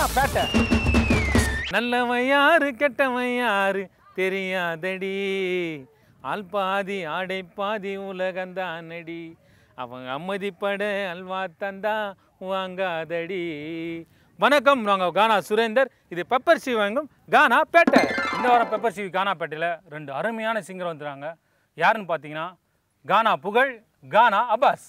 பேட்டை நல்லவன் யாரு கெட்டவன் யாரு தெரியாதடி ஆள் பாதி ஆடை பாதி உலகந்தானடி அவன் அம்மதிப்பட அல்வா தந்தா வாங்காதடி வணக்கம் நாங்கள் கானா சுரேந்தர் இது பெப்பர் சிவி வழங்கும் கானா பேட்டை இந்த வாரம் பெப்பர் சிவி கானா பேட்டையில் ரெண்டு அருமையான சிங்கர் வந்துடுறாங்க யாருன்னு பார்த்தீங்கன்னா கானா புகழ் கானா அப்பாஸ்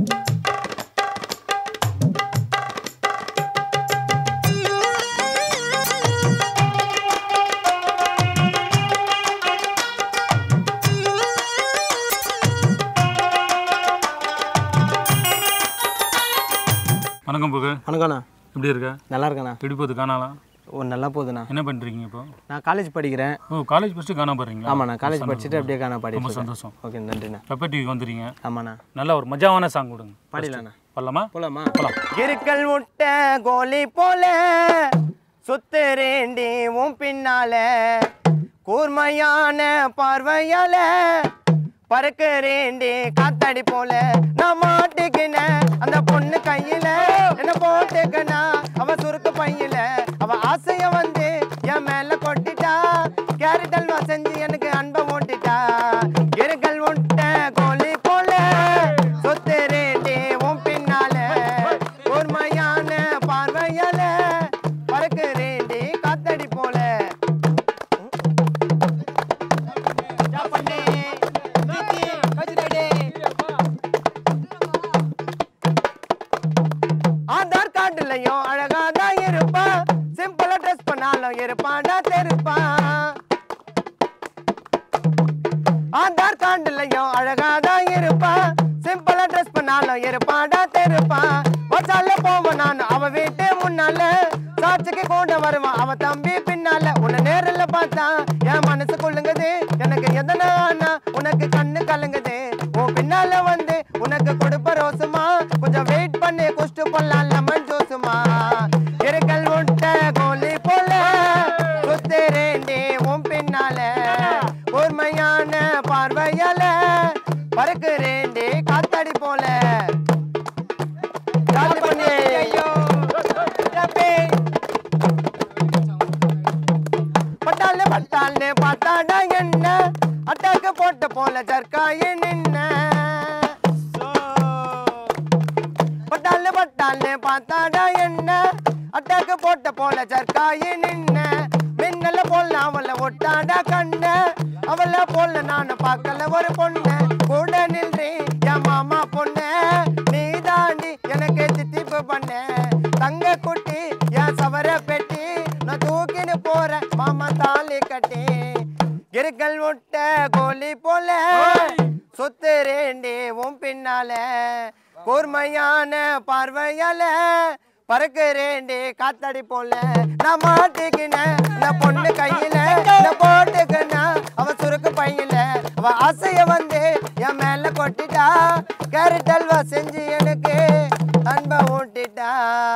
வணக்கம் புகழ் வணக்கண்ணா எப்படி இருக்க நல்லா இருக்கண்ணா எப்படி போகுது கானாலாம் ஓ நல்லா போகுதுண்ணா என்ன பண்ணுறீங்க இப்போ நான் காலேஜ் படிக்கிறேன் ஓ காலேஜ் படிச்சுட்டு காணா போடுறீங்களா ஆமாண்ணா காலேஜ் படிச்சுட்டு அப்படியே காண ரொம்ப பாடிட்டு சந்தோஷம் ஓகே நன்றிண்ணா பெப்பர் டிவிக்கு வந்துடுறீங்க ஆமாண்ணா நல்ல ஒரு மஜாவான சாங் கொடுங்க பாடிடலாண்ணா பண்ணலாமா போலாமா போலாம் கிருக்கல் முட்டை கோலி போல சுத்துறேண்டி உன் பின்னால கூர்மையான பார்வையால பறக்கிறேண்டி காத்தாடி போல நான் மாட்டுக்கின அந்த பொண்ணு கையில என்ன போட்டுக்கனா அவ சுருக்கு பையில அவ ஆசைய வந்து என் மேல கொட்டிட்டா கேரட் அல்வா செஞ்சு எனக்கு அன்பை ஓட்டிட்டா கிருக்கல் முட்டை கோலி போல சுத்துறேண்டி உன் பின்னால கூர்மையான பார்வையால பறக்கிறேண்டி காத்தடி போல ஆதார் கார்டுலயும் அழகா தான் இருப்பான் சிம்பிளா ட்ரெஸ் பண்ணாலும் இருப்பாடா தெருப்பான் ஆதார் கார்டுலயும் அழகா தான் இருப்பான் சிம்பிளா ட்ரெஸ் பண்ணாலும் இருப்பாடா தெருப்பான் வச்சால போவேன் நான் அவ வீட்டு முன்னால சாட்சிக்கு கூட வருவான் அவ தம்பி பின்னால உன்னை நேரில் பார்த்தா என் மனசு கொள்ளுங்குது எனக்கு எதனா ஆனா உனக்கு கண்ணு கலங்குது உன் பின்னால வந்து உனக்கு கொடுப்ப ரோசுமா கொஞ்சம் வெயிட் பண்ணி குஷ்டு போடலாம் லெமன் ஜூஸுமா இருக்கல் முட்டை கோலி போல சுத்துறேண்டி உன் பின்னால கூர்மையான பார்வையால பறக்குறேண்டி காத்தாடி போல காத்து பண்ணி பட்டால பட்டால்னு பார்த்தாடா என்ன அட்டாக்கு போட்ட போல ஜர்க்காயே நின்ன பட்டால பட்டால்னு பார்த்தாடா என்ன அட்டாக்கு போட்ட போல ஜர்க்காயே நின்ன மின்னல போல அவள ஒட்டாடா கண்ண அவள போல நானு பார்க்கல ஒரு பொண்ணு கூட நின்றி என் மாமா பொண்ணு நீ தாண்டி எனக்கு தித்திப்பு பண்ண தங்க குட்டி என் சவர பெட்டி நான் தூக்கின்னு போறேன் மாமா தாலி கட்டி கிருக்கல் முட்டை கோலி போல சுத்துறேண்டி உன் பின்னால கூர்மையான பார்வையால பறக்குறேண்டி காத்தாடி போல நான் மாட்டிக்கின நான் பொண்ணு கையில நான் போட்டுக்கின அவ சுருக்கு பையில அவ ஆசைய வந்து என் மேல கொட்டிட்டா கேரட் அல்வா செஞ்சு எனக்கு அன்பை ஊட்டிட்டா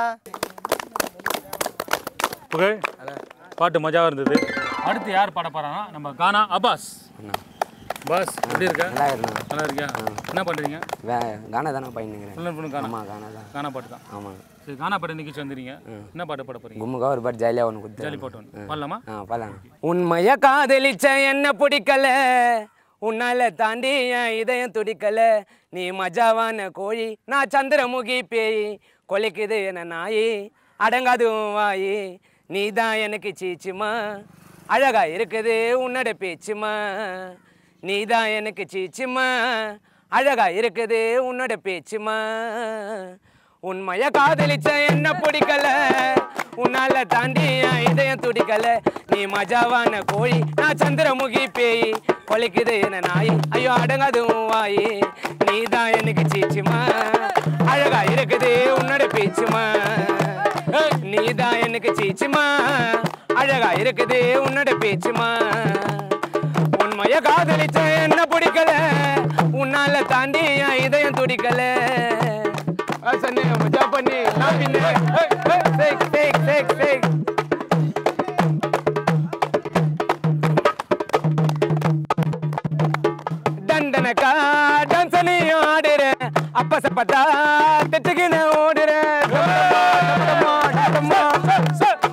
புகழ் பாட்டு மஜாவாக இருந்தது அடுத்து யார் பாட போறாங்கன்னா நம்ம கானா அப்பாஸ் பாஸ் எப்படி இருக்க நல்லா இருக்கணும் நல்லா இருக்கியா என்ன பண்ணுறீங்க வே கானா தானே பண்ணிக்கிறேன் ஃபுல் அண்ட் ஃபுல்லும் கானா ஆமாம் கானா தான் கானா பாட்டு தான் ஆமாம் சரி கானா பாட்டு நிகழ்ச்சி வந்துறீங்க என்ன பாட்டு பாட போறீங்க கும்முக்கா ஒரு பாட்டு ஜாலியாக ஒன்று கொடுத்து ஜாலி பாட்டு ஒன்று பாடலாமா ஆ பாலாம் உண்மைய காதலிச்ச என்ன பிடிக்கல உன்னால தாண்டி என் இதயம் துடிக்கல நீ மஜாவான கோழி நான் சந்திரமுகி பேய் கொலைக்குது என்ன நாயி அடங்காது உன் வாயி நீ தான் எனக்கு சீச்சுமா அழகா இருக்குது உன்னோட பேச்சுமா நீ தான் எனக்கு சீச்சுமா அழகா இருக்குது உன்னோட பேச்சுமா உண்மைய காதலிச்ச என்ன பிடிக்கல உன்னால தாண்டி என் இதயம் துடிக்கல நீ மஜாவான கோழி நான் சந்திரமுகி பேய் கொலைக்குது என்ன நாய் ஐயோ அடங்காது உன் வாய் நீ தான் எனக்கு சீச்சுமா அழகா இருக்குது உன்னோட பேச்சுமா நீ தான் எனக்கு சீச்சுமா அழகா இருக்குது உன்னோட பேச்சுமா உண்மைய காதலிச்ச என்ன பிடிக்கல உன்னால தாண்டி என் இதயம் துடிக்கல சன்னே மஜா பண்ணி நான் பின்ன சேக் சேக் சேக் சேக் தண்டனக்கா டான்சனையும் ஆடுற அப்ப சப்பத்தா திட்டுக்கின ஓடுற டமடமா, டமடமா, டமடமா, ச, ச.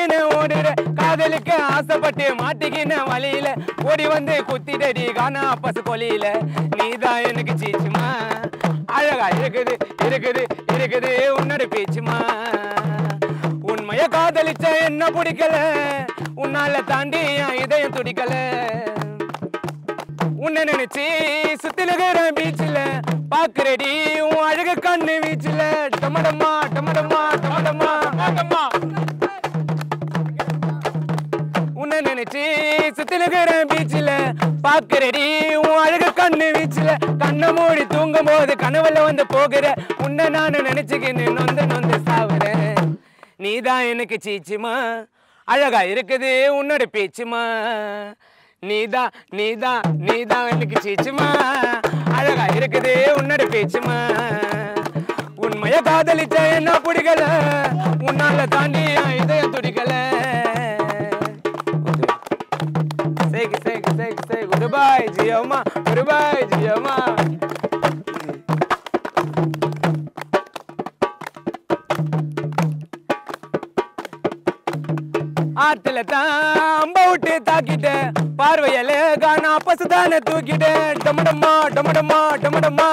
சுத்திக்கின ஓடுற காதலுக்கு ஆசைப்பட்டு மாட்டிக்கின வழியில ஓடி வந்து குத்திடடி காணா பசு கொலியில நீதான் எனக்கு சீச்சுமா அழகா இருக்குது இருக்குது இருக்குது உன்னோட பேச்சுமா உண்மைய காதலிச்ச என்ன பிடிக்கல உன்னால தாண்டி என் இதயம் துடிக்கல உன்னை நினைச்சு சுத்திலுகிற பீச்சில் பாக்குறடி உன் அழகு கண்ணு வீச்சில் டமடம்மா டமடம்மா டமடம்மா டமடம்மா உன்னை நினைச்சு சுத்திலுகிற பீச்சில் பாக்குறடி உன் அழகு கண்ணு வீச்சில் கண்ணை மூடி தூங்கும் போது கனவுல வந்து போகிற உன்னை நான் நினைச்சுக்கின்னு நொந்து நொந்து சாவுறேன் நீதான் எனக்கு சீச்சுமா அழகா இருக்குது உன்னோட பேச்சுமா நீதான் நீதான் நீதான் எனக்கு சீச்சுமா அழகா இருக்குது உன்னோட பேச்சுமா உண்மைய காதலிச்ச என்ன பிடிக்கல உன்னால தாண்டி என் இதயம் துடிக்கல சேக்கு சேக்கு சேக்கு சேக்கு ஒரு பாய் ஜியோமா ஒரு பாய் ஜியோமா ஆத்துல தான் அம்ப விட்டு தாக்கிட்ட பார்வையில காணா பசுதான தூக்கிட்ட டமடம்மா டமடம்மா டமடம்மா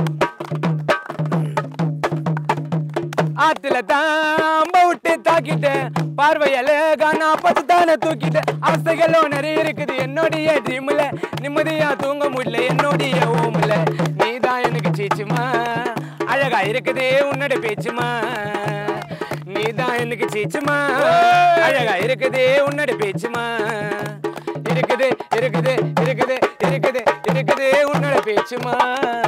ஆத்துல தான் அம்ப விட்டு தாக்கிட்ட பார்வையில காணா பசுதான தூக்கிட்ட அவஸ்தைகளும் நிறைய இருக்குது என்னுடைய ட்ரீம்ல நிம்மதியா தூங்க முடியல என்னுடைய ஓம்ல நீதான் எனக்கு சீச்சுமா அழகா இருக்குது உன்னோட பேச்சுமா நீதான் எனக்கு சீச்சுமா அழகா இருக்குது உன்னோட பேச்சுமா இருக்குது இருக்குது இருக்குது இருக்குது இருக்குது உன்னோட பேச்சுமா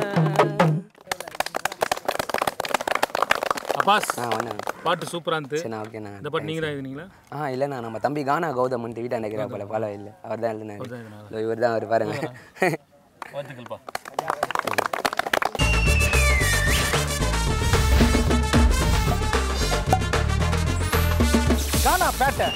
அப்பாஸ் ஆ வணக்கம் பாட்டு சூப்பரா இருந்து சரிண்ணா ஓகேண்ணா இந்த பாட்டு நீங்க தான் எழுதுனீங்களா ஆ இல்லைண்ணா நம்ம தம்பி கானா கௌதம் வீட்டாண்ட இருக்கிற போல ஃபாலோ இல்லை அவர் தான் எழுதினாரு இவர் தான் அவர் பாருங்க வாழ்த்துக்கள்ப்பா கானா பேட்டை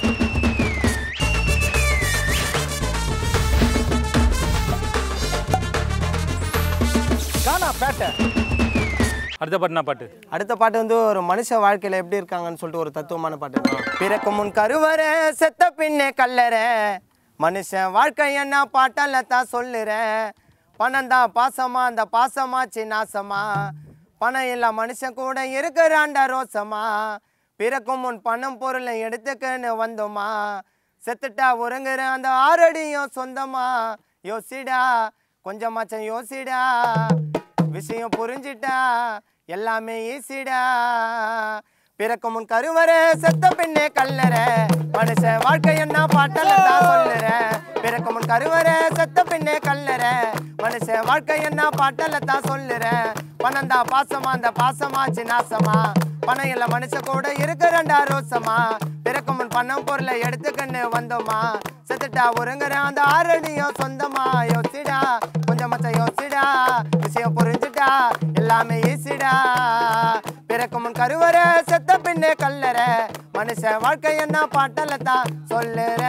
கானா பேட்டை அடுத்த பாட்டு என்ன பாட்டு அடுத்த பாட்டு வந்து ஒரு மனுஷ வாழ்க்கையில எப்படி இருக்காங்கன்னு சொல்லிட்டு ஒரு தத்துவமான பாட்டு பிறக்கும் முன் கருவற செத்த பின்னே கல்லற மனுஷன் வாழ்க்கை என்ன பாட்டால தான் சொல்லுறேன் பணம் தான் பாசமா அந்த பாசமாச்சு நாசமா பணம் இல்ல மனுஷன் கூட இருக்கிறாண்டா ரோசமா பிறக்கும் முன் பணம் பொருளை எடுத்துக்கன்னு வந்தோமா செத்துட்டா உறங்குற அந்த ஆறடியும் சொந்தமா யோசிடா கொஞ்சமாச்சும் யோசிடா விஷயம் புரிஞ்சிட்டா எல்லாமே ஈசிடா பிறக்கும் முன் கருவற செத்த பின்னே கல்லற மனுஷ வாழ்க்கை என்ன பாட்டல தான் சொல்லுற பிறக்கும் முன் கருவற செத்த பின்னே கல்லற மனுஷ வாழ்க்கை என்ன பாட்டல தான் சொல்லுற பணம் தான் பாசமா அந்த பாசமாச்சு நாசமா பணம் இல்ல மனுஷ கூட இருக்கிறண்டா ரோசமா பிறக்கும் முன் பணம் பொருளை எடுத்துக்கன்னு வந்தோமா செத்துட்டா உறங்குற அந்த ஆரணியும் சொந்தமா யோசிடா கொஞ்சம் மச்சம் யோசிடா விஷயம் புரிஞ்சுட்டா எல்லாமே ஈசிடா பிறக்கும் முன் கருவற செத்த பின்னே கல்லற மனுஷ வாழ்க்கை என்ன பாட்டல தான் சொல்லுற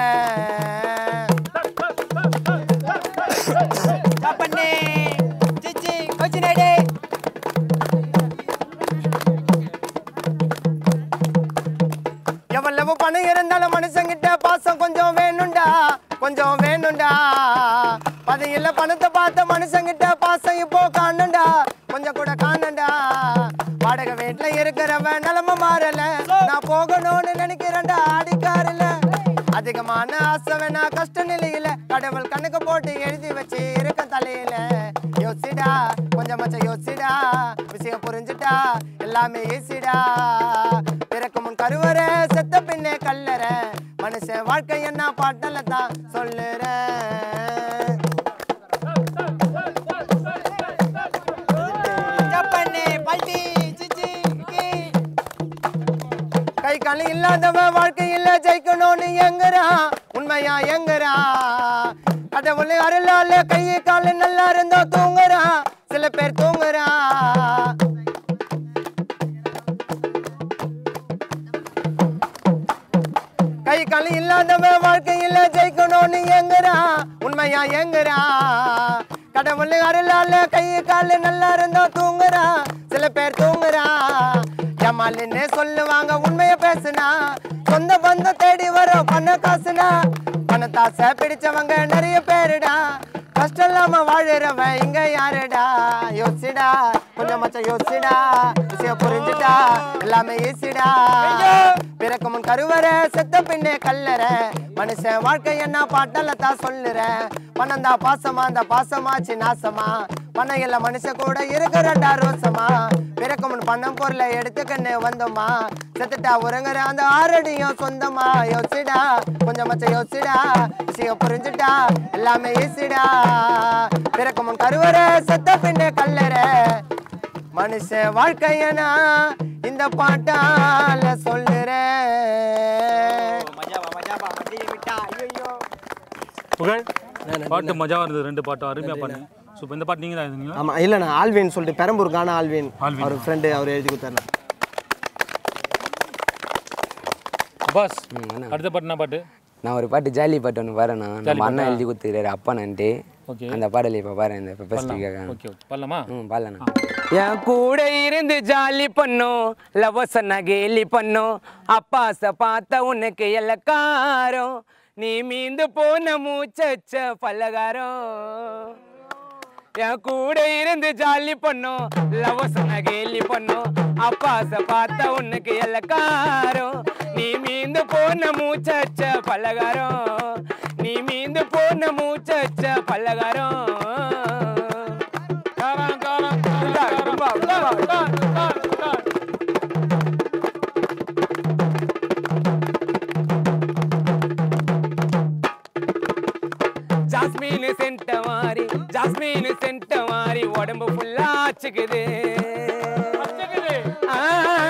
பண்ணே சிச்சி கொச்சினடே எவ்வளவு பணம் இருந்தாலும் மனுஷங்கிட்ட பாசம் கொஞ்சம் வேணும்டா கொஞ்சம் வேணும்டா பதையில பணத்தை பார்த்த மனுஷங்கிட்ட பாசம் இப்போ காணும்டா கொஞ்சம் கூட காணும்டா வாடகை வீட்டுல இருக்கிறவன் நிலம மாறல நான் போகணும்னு நினைக்கிறேன்டா அடிக்காருல அதிகமான ஆசை வேணா கஷ்ட நிலையில கடவுள் கணக்கு போட்டு எழுதி வச்சு இருக்க தலையில யோசிடா கொஞ்சம் மச்சம் யோசிடா விஷயம் புரிஞ்சுட்டா எல்லாமே ஈசிடா பிறக்கும் முன் கருவற செத்த பின்னே கல்லற மனுஷன் வாழ்க்கை என்ன பாட்டல தான் சொல்லுறேன் பண்ணே பல்டி சிச்சி கி கை காலம் இல்லாதவன் வாழ்க்கையில் ஜெயிக்கணும்னு எங்குறா உண்மையா எங்குறா கடவுள் அருளால கை கால் நல்லா இருந்தா தூங்குறா சில பேர் தூங்குறா கை கால் இல்லாதவன் வாழ்க்கையில் ஜெயிக்கணும்னு எங்குறா உண்மையா எங்குறா கடவுள் அருளால கை கால் நல்லா இருந்தா தூங்குறா சில பேர் தூங்குறா ஏமாலின்னு சொல்லுவாங்க உண்மைய பேசுனா சொந்த பந்தம் தேடி வரும் பண்ண காசுனா பணத்தாசை பிடிச்சவங்க நிறைய பேருடா கஷ்டம் இல்லாம வாழுறவன் இங்க யாருடா யோசிடா கொஞ்சம் மச்சம் யோசிடா விஷயம் புரிஞ்சுட்டா எல்லாமே ஈசிடா பிறக்கு முன் கருவற செத்த பின்னே கல்லற மனுஷன் வாழ்க்கை என்ன பாட்டல தான் சொல்லுறேன் பணம் தான் பாசமா அந்த பாசமாச்சு நாசமா பணம் இல்ல மனுஷன் கூட இருக்கிறடா ரோசமா பிறக்கு முன் பணம் பொருளை எடுத்துக்கன்னு வந்தோமா செத்துட்டா உறங்குற அந்த ஆறடியும் சொந்தமா யோசிடா கொஞ்சம் மச்சம் யோசிடா விஷயம் புரிஞ்சுட்டா எல்லாமே ஈசிடா பிறக்கு முன் கருவற செத்த பின்னே கல்லற மனுஷ வாழ்க்கையனா இந்த பாட்டால சொல்லுறேன் மஜாவா மஜாவா மஜையை விட்டா ஐயோ புகழ் பாட்டு மஜாவா இருந்தது ரெண்டு பாட்டும் அருமையா பண்ணு சூப்பர் இந்த பாட்டு நீங்க தான் எழுதுனீங்களா ஆமா இல்லண்ணா ஆல்வின் சொல்லிட்டு பெரம்பூர் கான ஆல்வின் ஆல்வின். அவர் ஃப்ரெண்டு அவர் எழுதி கொடுத்தாரு பாஸ் ம், அண்ணா. அடுத்த பாட்டு என்ன பாட்டு நான் ஒரு பாட்டு ஜாலி பாட்டு ஒன்று பாருண்ணா நம்ம அண்ணா எழுதி கொடுத்துருக்காரு அப்பா நன்ட்டு ஓகே அந்த பாடல் இப்போ பாரு இந்த ஃபெஸ்டிவல்காக ஓகே ஓகே பண்ணலாமா ம் பாடலண்ணா என் கூட இருந்து ஜாலி பண்ணும் லவசன கேலி பண்ணும் அப்பாச பார்த்த உனக்கு எல்லக்காரம் நீ மீந்து போன மூச்சச்ச பல்லகாரம் என் கூட இருந்து ஜாலி பண்ணும் லவசன கேலி பண்ணும் அப்பாச பார்த்த உனக்கு எல்லக்காரம் நீ மீந்து போன மூச்சச்ச பல்லகாரம் நீ மீந்து போன மூச்சச்ச பல்லகாரம் காரம், காரம், காரம், காரம், காரம், காரம், காரம். ஜாஸ்மின் சென்ட மாறி ஜாஸ்மின் சென்ட மாறி உடம்பு ஃபுல்லா ஆச்சுக்குது ஆ,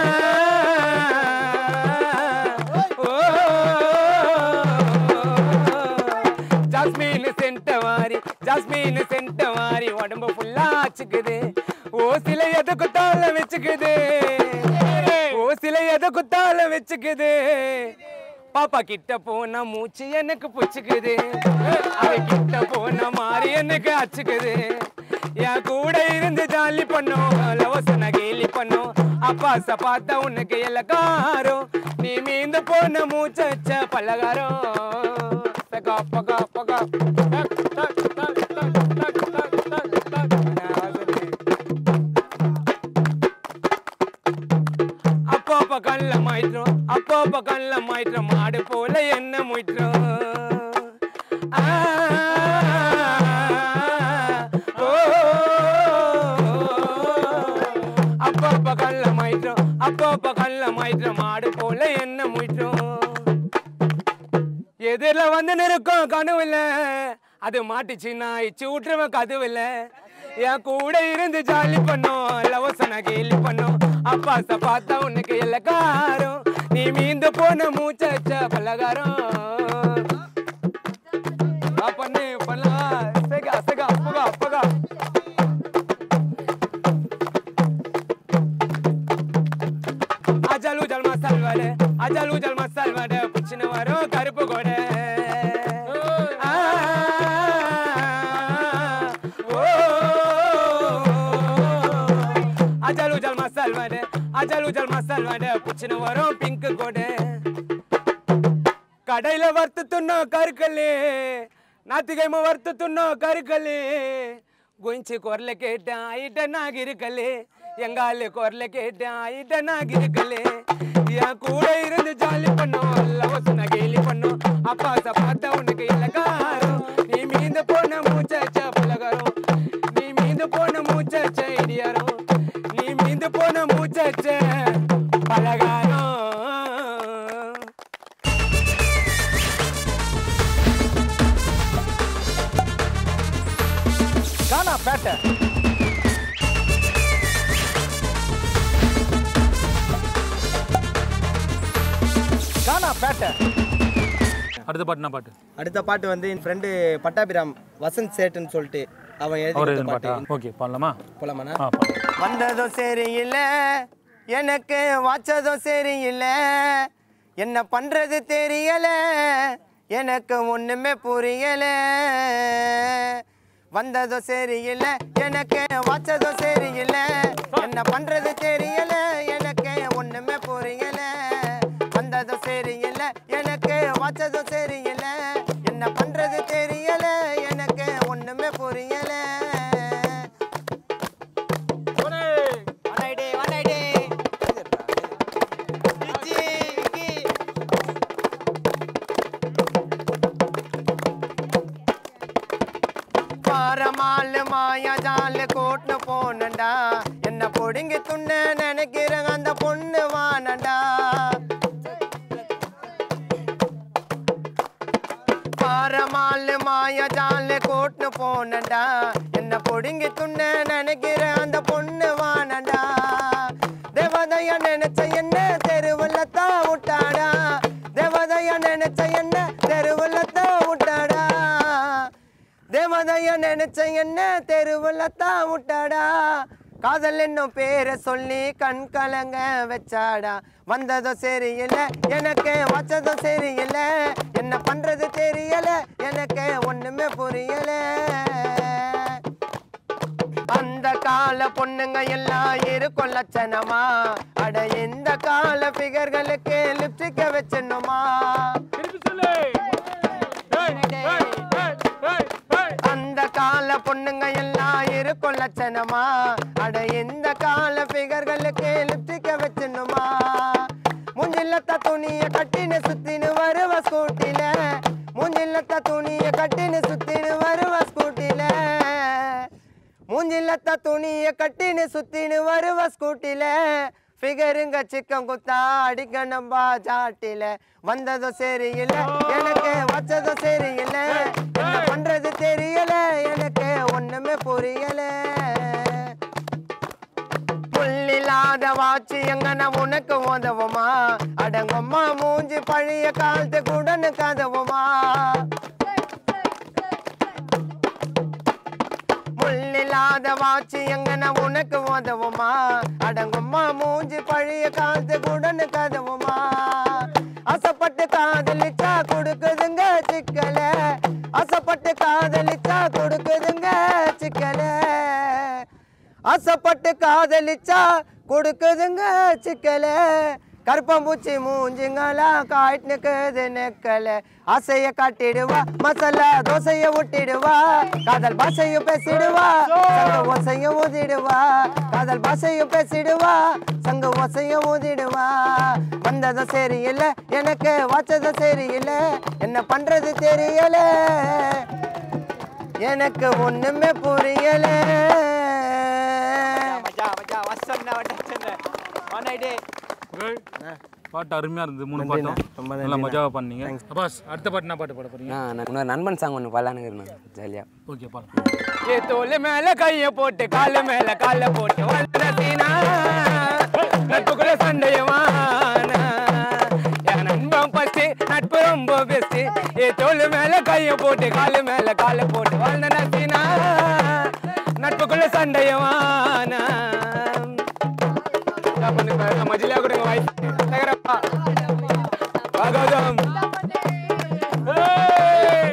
ஓ, ஜாஸ்மின் சென்ட மாறி ஜாஸ்மின் சென்ட மாறி உடம்பு ஃபுல்லா ஆச்சுக்குது ஓ சில எதை குத்தால வச்சுக்குது ஓ சில எதை குத்தால வச்சுக்குது பாப்பா கிட்ட போனா மூச்சு எனக்கு புச்சுக்குது அவ கிட்ட போன மாதிரி எனக்கு அச்சுக்குது என் கூட இருந்து ஜாலி பண்ணோம் லவசன கேலி பண்ணோம் அப்பாச பார்த்தா உனக்கு எல்லக்காரம் நீ மீந்து போன மூச்சச்ச பல்லகாரம் சகா பகா பகா டக், டக், டக், டக், டக், டக், டக், டக். நான் சொல்றேன். அப்பப்ப கல்ல மாயிற்றோம் அப்பப்ப கல்ல மாயிற்றோம் மாடு போல என்ன முயிற்றோம் ஆ, ஓ, அப்பப்ப கல்ல மாயிற்றோம் அப்பப்ப கல்ல மாயிற்றோம் மாடு போல என்ன முயிற்றோம் எதிரில் வந்து நிற்கும் கனவுல அது மாட்டுச்சுன்னா இச்சு விட்டுருவன் கதவுல என் கூட இருந்து ஜாலி பண்ணோம் லவசன கேலி பண்ணோம் அப்பாச பார்த்தா உனக்கு எல்லக்காரம் நீ மீந்து போன மூச்சச்ச பல்லகாரம் வா பண்ணு பண்ணலாம் செகா செகா புகா புகா அஜாலு ஜல்மா சல்வட அஜாலு ஜல்மா சல்வட புச்சின வரும் கருப்பு கொடை ஆ, ஓ, அஜாலு ஜல்மா சல்வட அஜாலு ஜல்மா சல்வட புச்சின வரும் பிங்க் கொடை கடையில வறுத்து துண்ணோம் கருக்கல்லு நாத்திகைம வறுத்து துண்ணோம் கருக்கல்லு குஞ்சு குரல கேட்டேன் ஆயிட்ட நாகிருக்கல்லு எங்காலு குரல கேட்டேன் ஆயிட்ட நாகிருக்கல்லு என் கூட இருந்து ஜாலி பண்ணோம் லவசன கேலி பண்ணோம் அப்பாச பார்த்த உனக்கு இலக்காரம் நீ மீந்து போன மூச்சச்ச பலகாரம் நீ மீந்து போன மூச்சச்ச இடியாரம் நீ மீந்து போன மூச்சச்ச பலகாரம் கானா பேட்டை கானா பேட்டை அடுத்த பாட்டு என்ன பாட்டு அடுத்த பாட்டு வந்து என் ஃப்ரெண்டு பட்டாபிராம் வசந்த் சேட்டுன்னு சொல்லிட்டு அவன் எழுதி அவர் கொடுத்த எழுதின பாட்டு பாட்டா ஓகே பண்ணலாமா போலாமாண்ணா ஆ பாடலாம். வந்ததும் சரியில்லை எனக்கு வாச்சதும் சரியில்லை என்ன பண்றது தெரியல எனக்கு ஒண்ணுமே புரியல வந்ததும் சரியில்லை எனக்கு வாச்சதும் சரியில்லை என்ன பண்றது தெரியல எனக்கு எனக்கு ஒண்ணுமே புரியல வந்ததும் சரியில்லை எனக்கு வச்சதும் சரியில்லை என்ன பண்றது தெரியல எனக்கு ஒண்ணுமே புரியல One idea, one idea. Vicky, Vicky. பாரமால் மாயா ஜால் கூட்டு போனண்டா என்ன பொடுங்கி துண்ண நினைக்கிற அந்த பொண்ணு வானண்டா பாரமால் மாயா ஜால் கூட்டு போனண்டா என்ன பொடுங்கி துண்ண நினைக்கிற அந்த பொண்ணு வானண்டா தேவதையா நினைச்ச என்ன தெருவுல தான் விட்டாடா தேவதையா நினைச்ச என்ன தெருவுல தான் விட்டாடா தேவதைய நினைச்ச என்ன தெருவுல தான் விட்டாடா காதல் என்னும் பேரை சொல்லி கண் கலங்க வச்சாடா வந்ததும் சரியில்லை எனக்கு வச்சதும் சரியில்லை என்ன பண்றது தெரியல எனக்கு ஒண்ணுமே புரியல அந்த கால பொண்ணுங்க எல்லாம் இருக்கும் லட்சணமா அட இந்த கால பிகர்களுக்கு லிப்ஸ்டிக்க வச்சணுமா திருப்பி சொல்லு ஏய், ஏய், ஏய், ஏய், ஏய். அந்த கால பொண்ணுங்க எல்லாம் இருக்கும் லட்சணமா அட இந்த கால பிகர்களுக்கு லிப்ஸ்டிக்க வச்சணுமா மூஞ்சில்லத்த துணிய கட்டின்னு சுத்தின்னு வருவ ஸ்கூட்டில மூஞ்சில்லத்த துணிய கட்டின்னு சுத்தின்னு வருவ ஸ்கூட்டில மூஞ்சில்லத்த துணிய கட்டின்னு சுத்தின்னு வருவ ஸ்கூட்டில ஃபிகருங்க சிக்கம் குத்தா அடிக்கணும் பாஜாட்டில வந்ததும் சரியில்லை எனக்கு வச்சதும் சரியில்லை என்ன பண்றது தெரியல எனக்கு ஒண்ணுமே புரியல புள்ளில்லாத வாட்சி எங்கன உனக்கு உதவுமா அடங்கம்மா மூஞ்சி பழைய காலத்து கூடனு கதவுமா முள்ளில்லாத வாட்சி எங்கன உனக்கு உதவுமா அடங்கும்மா மூஞ்சி பழைய காலத்து கூடனு கதவுமா அசப்பட்டு காதலிச்சா கொடுக்குதுங்க சிக்கல அசப்பட்டு காதலிச்சா கொடுக்குதுங்க சிக்கல ஆசைப்பட்டு காதலிச்சா கொடுக்குதுங்க சிக்கல கருப்பம்பூச்சி மூஞ்சிங்களா காய்ட்டுக்குது நெக்கல ஆசைய காட்டிடுவா மசாலா தோசைய விட்டிடுவா காதல் பாஷையும் பேசிடுவா சங்க ஓசையும் ஊதிடுவா காதல் பாஷையும் பேசிடுவா சங்க ஓசையும் ஊதிடுவா வந்ததும் சரியில்லை எனக்கு வச்சதும் சரியில்லை என்ன பண்றது தெரியல எனக்கு ஒண்ணுமே புரியல மஜா மஜா வசம்னா வட்டச்சல்ல ஒன் ஐடே ஏய், பாட்டு அருமையா இருந்தது மூணு நன்றிண்ணே. பாட்டும் ரொம்ப நல்லா நன்றிண்ணே. மஜாவா பண்ணீங்க அப்பாஸ் அடுத்த பாட்டு என்ன பாட்டு பாட போறீங்க நான் இன்னொரு நண்பன் சாங் ஒன்று பாடலான்னு இருக்கேன் ஜாலியாக ஓகே பாடலாம் ஏ தோல் மேல கைய போட்டு கால மேல கால போட்டு வளர்ந்த சீனா நட்புக்குள்ள சண்டையவானா என் நண்பன் பஸ்ட் நட்பு ரொம்ப பெஸ்ட் ஏ தோல் மேல கைய போட்டு கால மேல கால போட்டு வாழ்ந்த சீனா நட்புக்குள்ள சண்டையவானா பண்ணுங்க மஜிலியா கொடுங்க வாய்ஸ் நகரப்பா பாகவதம் ஏய்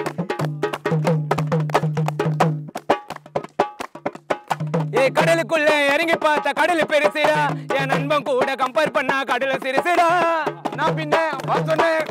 ஏய் கடலுக்குள்ள இறங்கி பார்த்த கடல் பெருசுடா என் நண்பன் கூட கம்பேர் பண்ணா கடல சிறுசுடா நான் பின்ன வா சொன்னேன்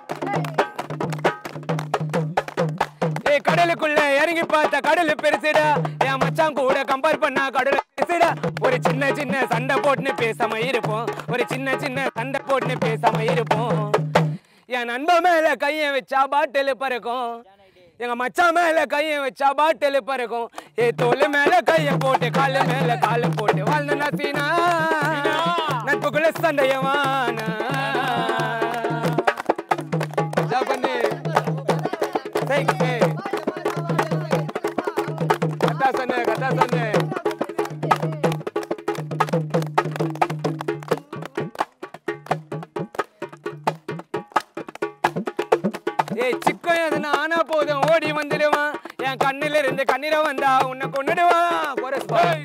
ஏய் கடலுக்குள்ள இறங்கி பார்த்த கடல் பெருசுடா என் மச்சான் கூட கம்பேர் பண்ணா கடல பெருசுடா ஒரு சின்ன சின்ன சண்டை போட்டுன்னு பேசாம இருப்போம் ஒரு சின்ன சின்ன சண்டை போட்டுன்னு பேசாம இருப்போம் என் நண்பன் மேல கைய வச்சா பாட்டில் பறக்கும் எங்க மச்சான் மேல கைய வச்சா பாட்டில் பறக்கும் ஏ தோல் மேல கைய போட்டு கால மேல கால போட்டு வாழ்ந்த நசீனா நட்புக்குள்ள சண்டையவானா ஜாபண்ணு சரி சரி கட்டா சொன்ன கட்டா சொன்ன ஏய் சிக்கம் எதுனா ஆனா போதும் ஓடி வந்துடுவான் என் கண்ணில இருந்து கண்ணீர வந்தா உன்னை கொன்னுடுவான் போரஸ் பாய்.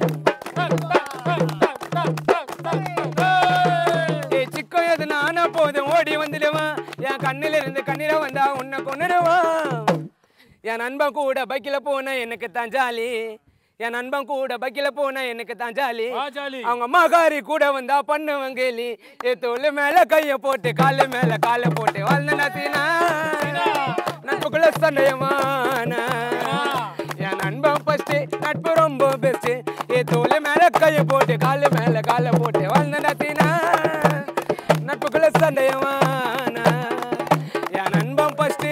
ஏய் சிக்கம் எதுனா ஆனா போதும் ஓடி வந்துடுவான் என் கண்ணில இருந்து கண்ணீர வந்தா உன்னை கொன்னுடுவான் என் நண்பன் கூட பைக்கில் போன எனக்கு தான் ஜாலி என் நண்பன் கூட பக்கில போனா எனக்கு தான் ஜாலி வா ஜாலி. அவங்க அம்மாக்காரி கூட வந்தா பண்ணுவன் கேலி ஏ தோல் மேல கைய போட்டு காலு மேல கால போட்டு வாழ்ந்த நத்தினா நட்புக்குள்ள சண்டையமான என் நண்பன் ஃபர்ஸ்ட் நட்பு ரொம்ப பெஸ்ட் ஏ தோல் மேல கைய போட்டு காலு மேல கால போட்டு வாழ்ந்த நத்தினா நட்புக்குள்ள சண்டையமான என் நண்பன் ஃபர்ஸ்ட்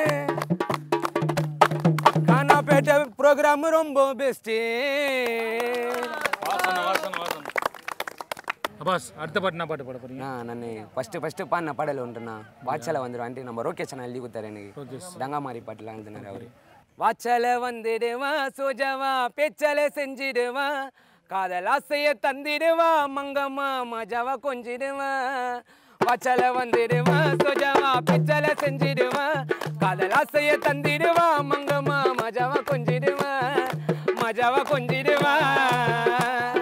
கானாப்பேட்டை ப்ரோக்ராம் ரொம்ப பெஸ்ட்டு வாசனை வாசனை வாசனை அப்பாஸ் அடுத்த பாட்டு என்ன பாட்டு பாட போறீங்க நான் ஃபஸ்ட்டு ஃபஸ்ட்டு பாடின பாடல் ஒன்றுண்ணா வாட்சால வந்துடுவான்ட்டு நம்ம ரோகேஷ் அண்ணா எழுதி கொடுத்தாரு எனக்கு தங்கா மாதிரி பாட்டுலாம் எழுதினார் அவரு வாட்சால வந்துடுவான் சோஜாவா பேச்சால செஞ்சிடுவான் காதல் ஆசைய தந்திடுவா மங்கம்மா மஜாவா கொஞ்சிடுவான் வாட்சால வந்துடுவான் சோஜாவா பேச்சால செஞ்சிடுவான் காதல் ஆசைய தந்திடுவா மங்கம்மா மஜாவா கொஞ்சிடுவான் மஜாவா கொஞ்சிடுவான்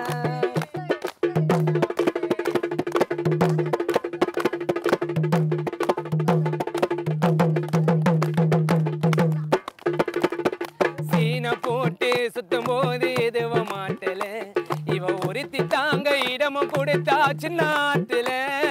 சீனை போட்டு சுத்தும் போது எதுவ மாட்டல இவ ஒருத்தி தாங்க இடமும் கொடுத்தா சின்னாத்துல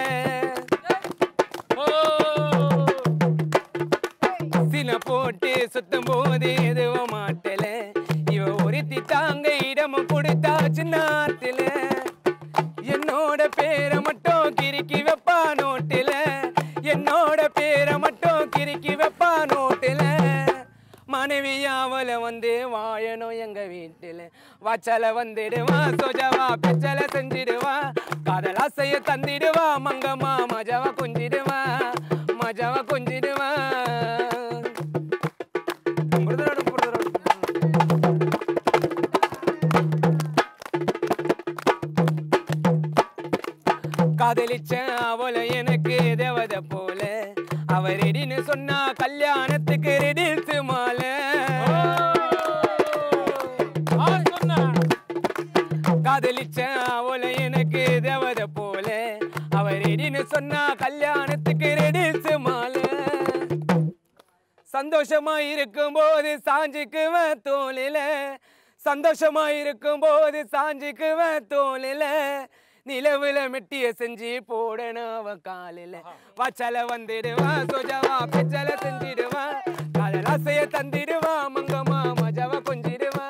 சீனை போட்டு சுத்தும் போது எதுவ மாட்டல இவ ஒருத்தி தாங்க இடமும் கொடுத்தா சின்னாத்துல என்னோட பேரை மட்டும் கிறுக்கி வைப்பா நோட்டில என்னோட பேரை மட்டும் கிறுக்கி வைப்பா நோட்டில மனைவியாவல வந்து வாழணும் எங்க வீட்டில் வாச்சல வந்துடுவா சொஜாவா பெச்சல செஞ்சிடுவா காதல் ஆசைய தந்திடுவா மங்கம்மா மஜாவா கொஞ்சிடுவா மஜாவா கொஞ்சிடுவா புரிதலோடு புரிதலோடு காதலிச்ச அவள எனக்கு தேவதை போல அவ ரெடின்னு சொன்னா கல்யாணத்துக்கு ரெடில்ஸ் மாலை காதலிச்ச அவள எனக்கு தேவதை போல அவ ரெடின்னு சொன்னா கல்யாணத்துக்கு ரெடில்ஸ் மாலை சந்தோஷமா இருக்கும்போது சாஞ்சிக்குவேன் தோளில சந்தோஷமா இருக்கும்போது சாஞ்சிக்குவேன் தோளில நிலவுல மெட்டிய செஞ்சு போடணும் அவ காலில வாச்சல வந்துடுவா சொஜாவா பெச்சல செஞ்சிடுவா காதல் ஆசைய தந்திடுவா மங்கம்மா மஜாவா கொஞ்சிடுவா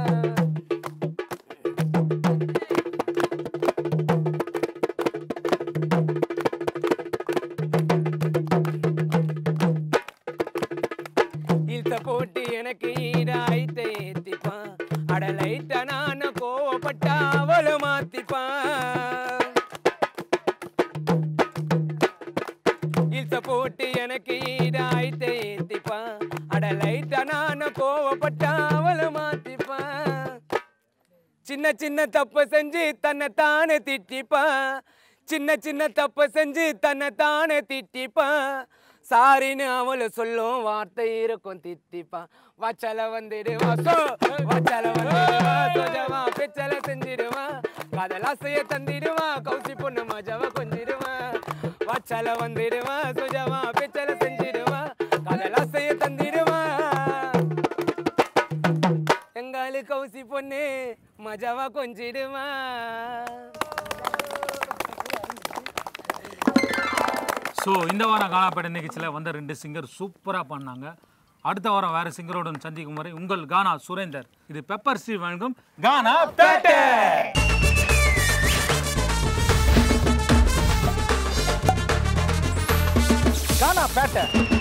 இழுத்த போட்டு எனக்கு ஈடாயிட்ட ஏத்திப்பான் அட லைட்டா நான் கோவப்பட்டா அவளை மாத்திப்பான் இழுத்த போட்டு எனக்கு ஈடாயிட்ட ஏத்திப்பான் அட லைட்டா நான் கோவப்பட்டா அவளை மாத்திப்பான் சின்ன சின்ன தப்பு செஞ்சு தன்னை தானே திட்டிப்பான் சின்ன சின்ன தப்பு செஞ்சு தன்னை தானே திட்டிப்பான் சாரின்னு அவளை சொல்லும் வார்த்தை இருக்கும் தித்திப்பான் வச்சல வந்துடுவா சோ வச்சல வந்துடுவா சொஜவா பெச்சல செஞ்சிடுவா காதல் ஆசைய தந்திடுவா கௌசி பொண்ணு மஜாவா கொஞ்சிடுவா வச்சல வந்துடுவா சுஜவா பெச்சல செஞ்சிடுவா காதல் ஆசைய தந்திடுவா எங்காலு கௌசி பொண்ணு மஜாவா கொஞ்சிடுவா ஸோ இந்த வாரம் கானாப்பேட்டை நிகழ்ச்சியில் வந்த ரெண்டு சிங்கர் சூப்பராக பண்ணாங்க அடுத்த வாரம் வேற சிங்கரோடன் சந்திக்கும் வரை உங்கள் கானா சுரேந்தர் இது பெப்பர் ஸ்ரீ வழங்கும் கானா பேட்டை கானா பேட்டை